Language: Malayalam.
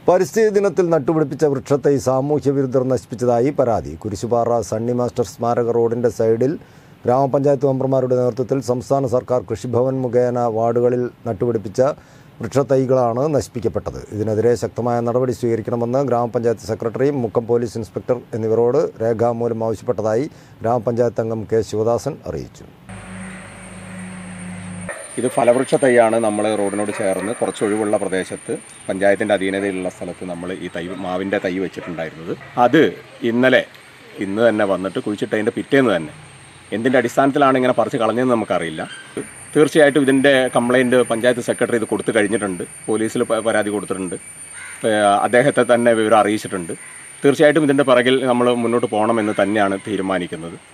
പരിസ്ഥിതി ദിനത്തിൽ നട്ടുപിടിപ്പിച്ച വൃക്ഷത്തൈ സാമൂഹ്യ വിരുദ്ധർ നശിപ്പിച്ചതായി പരാതി കുരിശുപാറ സണ്ണി മാസ്റ്റർ സ്മാരക റോഡിന്റെ സൈഡിൽ ഗ്രാമപഞ്ചായത്ത് മെമ്പർമാരുടെ നേതൃത്വത്തിൽ സംസ്ഥാന സർക്കാർ കൃഷിഭവൻ മുഖേന വാർഡുകളിൽ നട്ടുപിടിപ്പിച്ച വൃക്ഷത്തൈകളാണ് നശിപ്പിക്കപ്പെട്ടത് ഇതിനെതിരെ ശക്തമായ നടപടി സ്വീകരിക്കണമെന്ന് ഗ്രാമപഞ്ചായത്ത് സെക്രട്ടറി മുക്കം പോലീസ് ഇൻസ്പെക്ടർ എന്നിവരോട് രേഖാമൂലം ആവശ്യപ്പെട്ടതായി ഗ്രാമപഞ്ചായത്ത് അംഗം കെ ശിവദാസൻ അറിയിച്ചു ഇത് ഫലവൃക്ഷ തൈയാണ് നമ്മൾ റോഡിനോട് ചേർന്ന് കുറച്ച് ഒഴിവുള്ള പ്രദേശത്ത് പഞ്ചായത്തിൻ്റെ അധീനതയിലുള്ള സ്ഥലത്ത് നമ്മൾ ഈ തൈ മാവിൻ്റെ തൈ വെച്ചിട്ടുണ്ടായിരുന്നത് അത് ഇന്നലെ ഇന്ന് തന്നെ വന്നിട്ട് കുഴിച്ചിട്ടതിൻ്റെ പിറ്റേന്ന് തന്നെ എന്തിൻ്റെ അടിസ്ഥാനത്തിലാണ് ഇങ്ങനെ പറിച്ച് കളഞ്ഞതെന്ന് നമുക്കറിയില്ല തീർച്ചയായിട്ടും ഇതിൻ്റെ കംപ്ലൈൻറ്റ് പഞ്ചായത്ത് സെക്രട്ടറി ഇത് കൊടുത്തു കഴിഞ്ഞിട്ടുണ്ട് പോലീസിൽ പ- പരാതി കൊടുത്തിട്ടുണ്ട് ഏഹ് അദ്ദേഹത്തെ തന്നെ വിവരം അറിയിച്ചിട്ടുണ്ട് തീർച്ചയായിട്ടും ഇതിൻ്റെ പിറകിൽ നമ്മൾ മുന്നോട്ട് പോകണമെന്ന് തന്നെയാണ് തീരുമാനിക്കുന്നത്